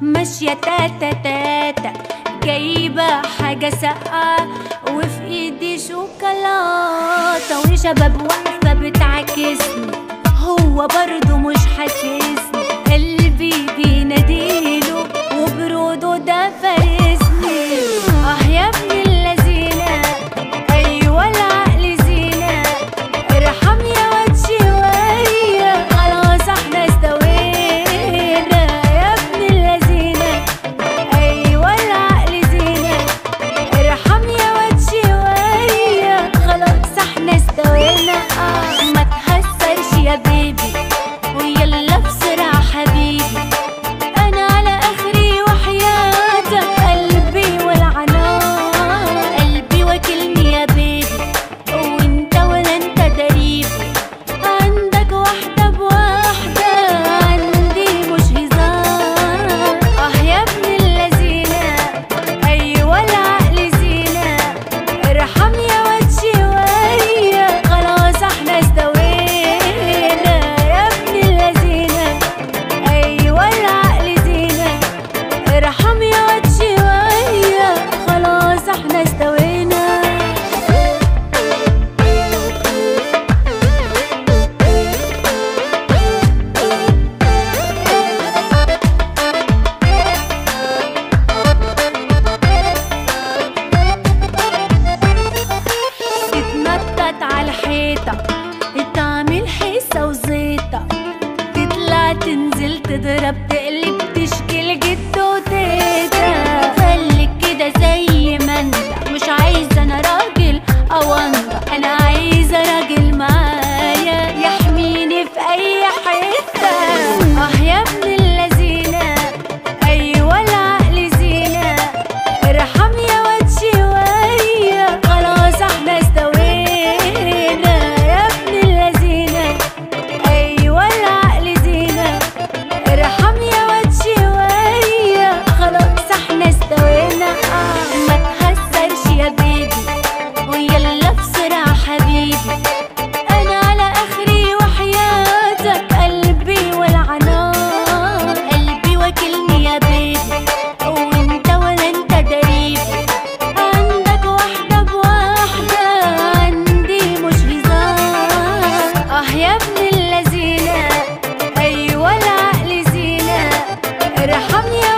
ماشية تاتا تاتا جايبة حاجة ساقعة وفي ايدي شوكولاتة وشباب واقفة بتعاكسني هو برضه مش حاسسني قلبي بيناديله وبروده ده فارسني اه يا ابن اللذينة ايوه العقل زينة ارحم يا واد شوية خلاص احنا استوينا يا ابن اللذينة ايوه العقل زينة ارحم يا واد شوية خلاص احنا استوينا اه ما تهزرش يا بيبي ويلا بسرعة حبيبي انا على اخري وحياتك قلبي والعنان قلبي واكلني يا بيبي وانت ولا انت دريبي عندك واحدة بواحدة عندي مش هزار اه يا ابن اللذينة ايوه العقل زينة ارحم يا واد شوية خلاص احنا استوينا يا ابن اللذينة ايوه العقل زينة ارحم يا واد شوية خلاص احنا استوينا تتنطط على الحيطة تعمل حيصة وزيطة تطلع تنزل تضرب تقلب تشكيل جد وتيتا خليك كده زي ما انت مش عايزة انا راجل او انت انا عايزة راجل معايا يحميني في اي حتة اه يا ابن اللذينة ايوه العقل زينة ارحم يا واد شوية خلاص احنا استوينا يا ابن اللذينة ايوه العقل زينة ارحم يا واد شوية خلاص احنا استوينا اه ما تهزرش يا بيبي ويلا بسرعة حبيبي انا على اخري وحياتك قلبي والعنان قلبي واكلني يا بيبي وانت ولا انت دريبي عندك واحدة بواحدة عندي مش هزار اه يا ابن اللذينة ايوه العقل زينة ارحم يا